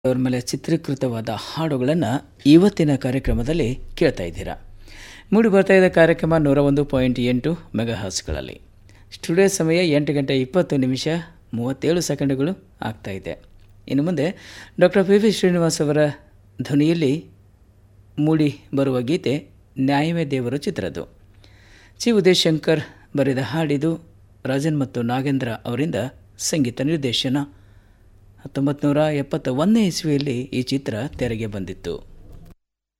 ಅವರ ಮೇಲೆ ಚಿತ್ರೀಕೃತವಾದ ಹಾಡುಗಳನ್ನು ಇವತ್ತಿನ ಕಾರ್ಯಕ್ರಮದಲ್ಲಿ ಕೇಳ್ತಾ ಇದ್ದೀರಾ ಮೂಡಿ ಬರ್ತಾ ಇದ್ದ ಕಾರ್ಯಕ್ರಮ ನೂರ ಒಂದು ಪಾಯಿಂಟ್ ಎಂಟು ಮೆಗಾಹರ್ಸ್ಗಳಲ್ಲಿ ಸ್ಟುಡಿಯೋ ಸಮಯ ಎಂಟು ಗಂಟೆ ಇಪ್ಪತ್ತು ನಿಮಿಷ ಮೂವತ್ತೇಳು ಸೆಕೆಂಡುಗಳು ಆಗ್ತಾ ಇದೆ ಇನ್ನು ಮುಂದೆ ಡಾಕ್ಟರ್ ಪಿ ವಿ ಶ್ರೀನಿವಾಸ್ ಅವರ ಧ್ವನಿಯಲ್ಲಿ ಮೂಡಿ ಬರುವ ಗೀತೆ ನ್ಯಾಯವೇ ದೇವರು ಚಿತ್ರದ್ದು ಚಿ ಉದಯಶಂಕರ್ ಬರೆದ ಹಾಡಿದು ರಾಜನ್ ಮತ್ತು ನಾಗೇಂದ್ರ ಅವರಿಂದ ಸಂಗೀತ ನಿರ್ದೇಶನ ಹತ್ತೊಂಬತ್ತು ನೂರ ಎಪ್ಪತ್ತ ಒಂದನೇ ಇಸ್ವಿಯಲ್ಲಿ ಈ ಚಿತ್ರ ತೆರೆಗೆ ಬಂದಿತ್ತು